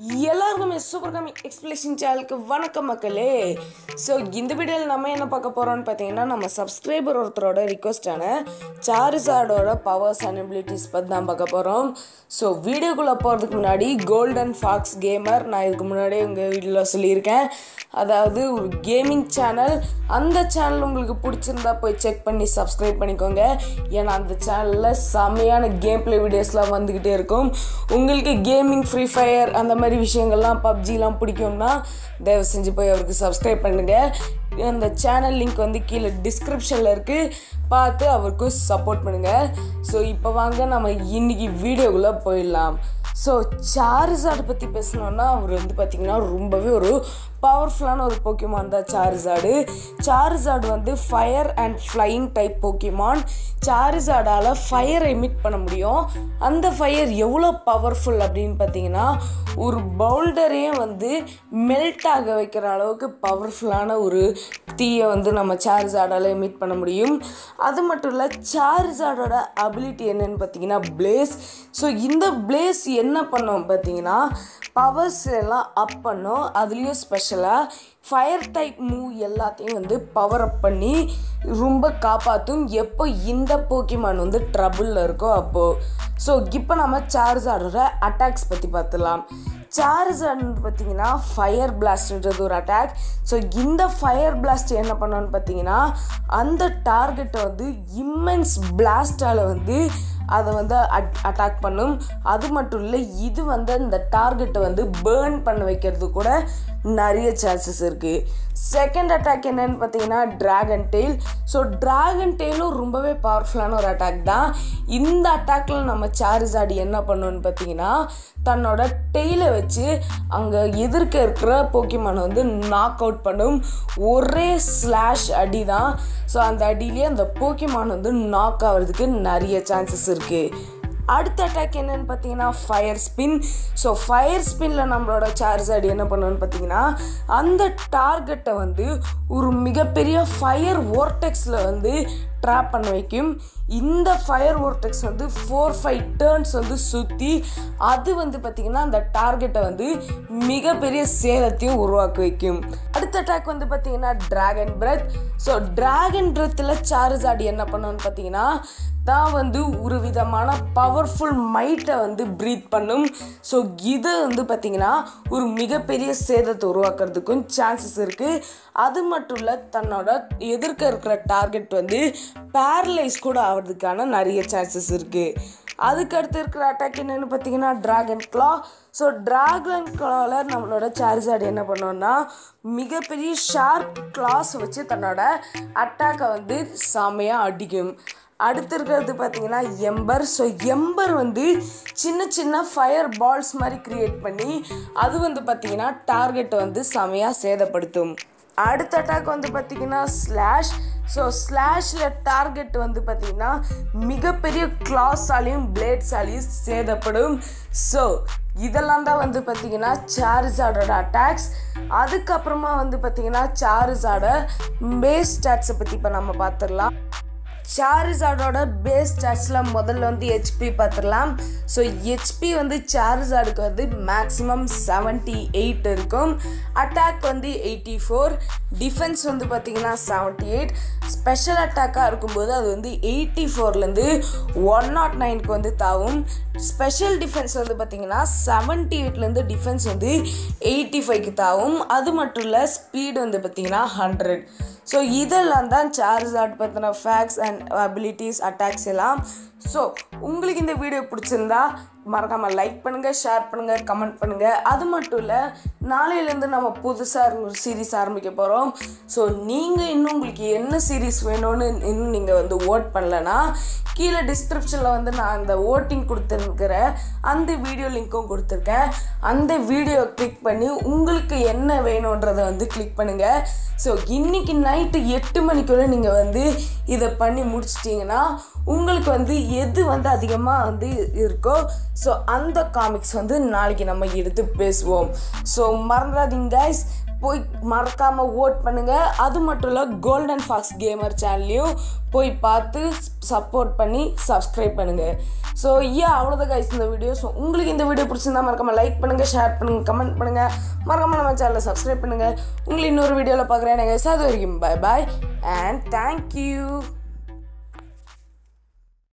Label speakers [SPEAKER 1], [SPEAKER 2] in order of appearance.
[SPEAKER 1] எல்லாருக்குமே சூப்பர் காமி எக்ஸ்பிளேஷன் சேனலுக்கு வணக்கம் மக்களே ஸோ இந்த வீடியோவில் நம்ம என்ன பார்க்க போகிறோம்னு பார்த்தீங்கன்னா நம்ம சப்ஸ்கிரைபர் ஒருத்தரோட ரிக்வஸ்டான சார்ஜார்டோட பவர்ஸ் அண்ட் எபிலிட்டிஸ் பற்றி தான் பார்க்க போகிறோம் ஸோ வீடியோக்குள்ளே போகிறதுக்கு முன்னாடி கோல்டன் ஃபாக்ஸ் கேமர் நான் இதுக்கு முன்னாடியே உங்கள் வீடியோவில் சொல்லியிருக்கேன் அதாவது ஒரு கேமிங் சேனல் அந்த சேனல் உங்களுக்கு பிடிச்சிருந்தா போய் செக் பண்ணி சப்ஸ்கிரைப் பண்ணிக்கோங்க ஏன்னா அந்த சேனலில் செம்மையான கேம் ப்ளே வீடியோஸ்லாம் வந்துக்கிட்டே இருக்கும் உங்களுக்கு கேமிங் ஃப்ரீ ஃபயர் அந்த மாதிரி விஷயங்கள்லாம் பப்ஜிலாம் பிடிக்கும்னா தயவு செஞ்சு போய் அவருக்கு சப்ஸ்கிரைப் பண்ணுங்கள் அந்த சேனல் லிங்க் வந்து கீழே டிஸ்கிரிப்ஷனில் இருக்குது பார்த்து அவருக்கு சப்போர்ட் பண்ணுங்கள் ஸோ இப்போ வாங்க நம்ம இன்னைக்கு வீடியோக்குள்ளே போயிடலாம் ஸோ சார்ஜார்டு பற்றி பேசணுன்னா அவர் வந்து பார்த்திங்கன்னா ரொம்பவே ஒரு பவர்ஃபுல்லான ஒரு போக்கிமான் தான் சார்ஜார்டு சார்ஜார்டு வந்து fire and flying type Pokemon சார்ஜார்டால் ஃபயர் எமிட் பண்ண முடியும் அந்த ஃபயர் எவ்வளோ பவர்ஃபுல் அப்படின்னு பார்த்தீங்கன்னா ஒரு பவுல்டரையே வந்து மெல்ட் ஆக வைக்கிற அளவுக்கு பவர்ஃபுல்லான ஒரு தீயை வந்து நம்ம சார்ஜார்டால் எமிட் பண்ண முடியும் அது மட்டும் இல்லை சார்ஜார்டோட அபிலிட்டி என்னன்னு பார்த்தீங்கன்னா பிளேஸ் ஸோ இந்த பிளேஸ் என்ன பண்ணோம் பார்த்தீங்கன்னா பவர்ஸ் எல்லாம் அப் பண்ணோம் அதுலேயும் ஸ்பெஷலாக ஃபயர் டைப் மூவ் எல்லாத்தையும் வந்து பவர் அப் பண்ணி ரொம்ப காப்பாற்றும் எப்போ இந்த போக்கிமான் வந்து ட்ரபுளில் இருக்கோ அப்போது ஸோ இப்போ நம்ம சார்ஜார்டோட அட்டாக்ஸ் பற்றி பார்த்துலாம் சார்ஜார்டு பார்த்தீங்கன்னா ஃபயர் பிளாஸ்ட்ன்றது ஒரு அட்டாக் ஸோ இந்த ஃபயர் பிளாஸ்ட் என்ன பண்ணோன்னு பார்த்தீங்கன்னா அந்த டார்கெட்டை வந்து இம்மென்ஸ் பிளாஸ்டால் வந்து அதை வந்து அட் அட்டாக் பண்ணும் அது மட்டும் இல்லை இது வந்து அந்த டார்கெட்டை வந்து பேர்ன் பண்ண வைக்கிறது கூட நிறைய சான்சஸ் இருக்குது செகண்ட் அட்டாக் என்னன்னு பார்த்தீங்கன்னா ட்ராகன் டெய்ல் ஸோ ட்ராகன் டெய்லும் ரொம்பவே பவர்ஃபுல்லான ஒரு அட்டாக் தான் இந்த அட்டாக்கில் நம்ம சார்ஜாடி என்ன பண்ணோன்னு பார்த்தீங்கன்னா தன்னோட டெய்லை வச்சு அங்கே எதிர்க்க இருக்கிற போக்கிமானை வந்து நாக் அவுட் பண்ணும் ஒரே ஸ்லாஷ் அடி தான் ஸோ அந்த அடியிலே அந்த போக்கிமான் வந்து நாக் ஆகிறதுக்கு நிறைய சான்சஸ் இருக்குது அடுத்த அட்டாக் என்னன்னு பார்த்தீங்கன்னா ஃபயர் ஸ்பின் ஸோ ஃபயர் ஸ்பின்னில் நம்மளோட சார்ஜாடி என்ன பண்ணுன்னு பார்த்தீங்கன்னா அந்த டார்கெட்டை வந்து ஒரு மிகப்பெரிய ஃபயர் ஓர்டெக்ஸில் வந்து ட்ராப் பண்ண வைக்கும் இந்த ஃபயர் ஓர்டெக்ஸ் வந்து ஃபோர் ஃபைவ் டேர்ன்ஸ் வந்து சுற்றி அது வந்து பார்த்திங்கன்னா அந்த டார்கெட்டை வந்து மிகப்பெரிய சேதத்தையும் உருவாக்க வைக்கும் அடுத்த அட்டாக் வந்து பார்த்திங்கன்னா ட்ராகன் பிரெத் ஸோ ட்ராகன் பிரெத்தில் சார்ஜாடி என்ன பண்ணோன்னு பார்த்தீங்கன்னா தான் வந்து ஒரு விதமான பவர்ஃபுல் மைட்டை வந்து ப்ரீத் பண்ணும் ஸோ இது வந்து பார்த்திங்கன்னா ஒரு மிகப்பெரிய சேதத்தை உருவாக்குறதுக்கும் சான்சஸ் இருக்குது அது மட்டும் இல்லை தன்னோட எதிர்க்க இருக்கிற டார்கெட் வந்து பேரலைஸ் கூட ஆகிறதுக்கான நிறைய சான்சஸ் இருக்குது அதுக்கு அடுத்து இருக்கிற அட்டாக் என்னென்னு பார்த்தீங்கன்னா ட்ராகன் கிளா ஸோ ட்ராகன் கிளாவில் நம்மளோட சார்ஜார்டு என்ன பண்ணோன்னா மிகப்பெரிய ஷார்ப் கிளாஸ் வச்சு தன்னோட அட்டாக்கை வந்து செமையாக அடிக்கும் அடுத்து இருக்கிறது பார்த்தீங்கன்னா எம்பர் ஸோ எம்பர் வந்து சின்ன சின்ன ஃபயர் பால்ஸ் மாதிரி க்ரியேட் பண்ணி அது வந்து பார்த்திங்கன்னா டார்கெட்டை வந்து செமையாக சேதப்படுத்தும் அடுத்த அட்டாக் வந்து பார்த்திங்கன்னா ஸ்லாஷ் ஸோ ஸ்லாஷில் டார்கெட் வந்து பார்த்திங்கன்னா மிகப்பெரிய கிளாஸாலையும் பிளேட்ஸாலையும் சேதப்படும் ஸோ இதெல்லாம் தான் வந்து பார்த்திங்கன்னா சார்ஜார்டோட அட்டாக்ஸ் அதுக்கப்புறமா வந்து பார்த்திங்கன்னா சார்ஜார்ட பேஸ் ஸ்டாட்ஸை பற்றி இப்போ நம்ம பார்த்துடலாம் சார்ஜார்டோட பேஸ் ஸ்டாட்ஸில் முதல்ல வந்து ஹெச்பி பார்த்துடலாம் ஸோ ஹெச்பி வந்து சார்ஜார்டுக்கு வந்து மேக்ஸிமம் செவன்ட்டி எயிட் இருக்கும் அட்டாக் வந்து எயிட்டி ஃபோர் டிஃபென்ஸ் வந்து பார்த்திங்கன்னா செவன்ட்டி எயிட் ஸ்பெஷல் அட்டாக்காக இருக்கும்போது அது வந்து எயிட்டி ஃபோர்லேருந்து ஒன் நாட் நைனுக்கு வந்து தாவும் ஸ்பெஷல் டிஃபென்ஸ் வந்து பார்த்திங்கன்னா செவன்ட்டி எயிட்லேருந்து டிஃபென்ஸ் வந்து எயிட்டி ஃபைவ்க்கு தாவும் அது மட்டும் இல்லை ஸ்பீடு வந்து பார்த்திங்கன்னா ஹண்ட்ரட் ஸோ இதெல்லாம் தான் சார்ஜார்ட் பற்றின ஃபேக்ட்ஸ் அண்ட் அபிலிட்டிஸ் அட்டாக்ஸ் எல்லாம் ஸோ உங்களுக்கு இந்த வீடியோ பிடிச்சிருந்தா மறக்காமல் லைக் பண்ணுங்கள் ஷேர் பண்ணுங்கள் கமெண்ட் பண்ணுங்கள் அது மட்டும் இல்லை நாளையிலேருந்து நம்ம புதுசாக ஒரு சீரீஸ் ஆரம்பிக்க போகிறோம் ஸோ நீங்கள் இன்னும் உங்களுக்கு என்ன சீரீஸ் வேணும்னு இன்னும் நீங்கள் வந்து ஓட் பண்ணலன்னா கீழே டிஸ்கிரிப்ஷனில் வந்து நான் அந்த ஓட்டிங் கொடுத்துருக்கிற அந்த வீடியோ லிங்க்கும் கொடுத்துருக்கேன் அந்த வீடியோ கிளிக் பண்ணி உங்களுக்கு என்ன வேணுன்றதை வந்து கிளிக் பண்ணுங்கள் ஸோ இன்றைக்கி நைட்டு எட்டு மணிக்குள்ளே நீங்கள் வந்து இதை பண்ணி முடிச்சிட்டிங்கன்னா உங்களுக்கு வந்து எது வந்து அதிகமாக வந்து இருக்கோ ஸோ அந்த காமிக்ஸ் வந்து நாளைக்கு நம்ம எடுத்து பேசுவோம் ஸோ மறந்துடாதீங்க கைஸ் போய் மறக்காமல் ஓட் பண்ணுங்கள் அது மட்டும் இல்லை கோல்டன் ஃபாக்ஸ் கேமர் சேனல்லையும் போய் பார்த்து சப்போர்ட் பண்ணி சப்ஸ்கிரைப் பண்ணுங்கள் ஸோ ஏன் அவ்வளோதான் கைஸ் இந்த வீடியோ ஸோ உங்களுக்கு இந்த வீடியோ பிடிச்சிருந்தா மறக்காமல் லைக் பண்ணுங்கள் ஷேர் பண்ணுங்கள் கமெண்ட் பண்ணுங்கள் மறக்காமல் நம்ம சேனலை சப்ஸ்கிரைப் பண்ணுங்கள் உங்களை இன்னொரு வீடியோவில் பார்க்குறேன் கைஸ் அது வரைக்கும் பை பாய் அண்ட் தேங்க்யூ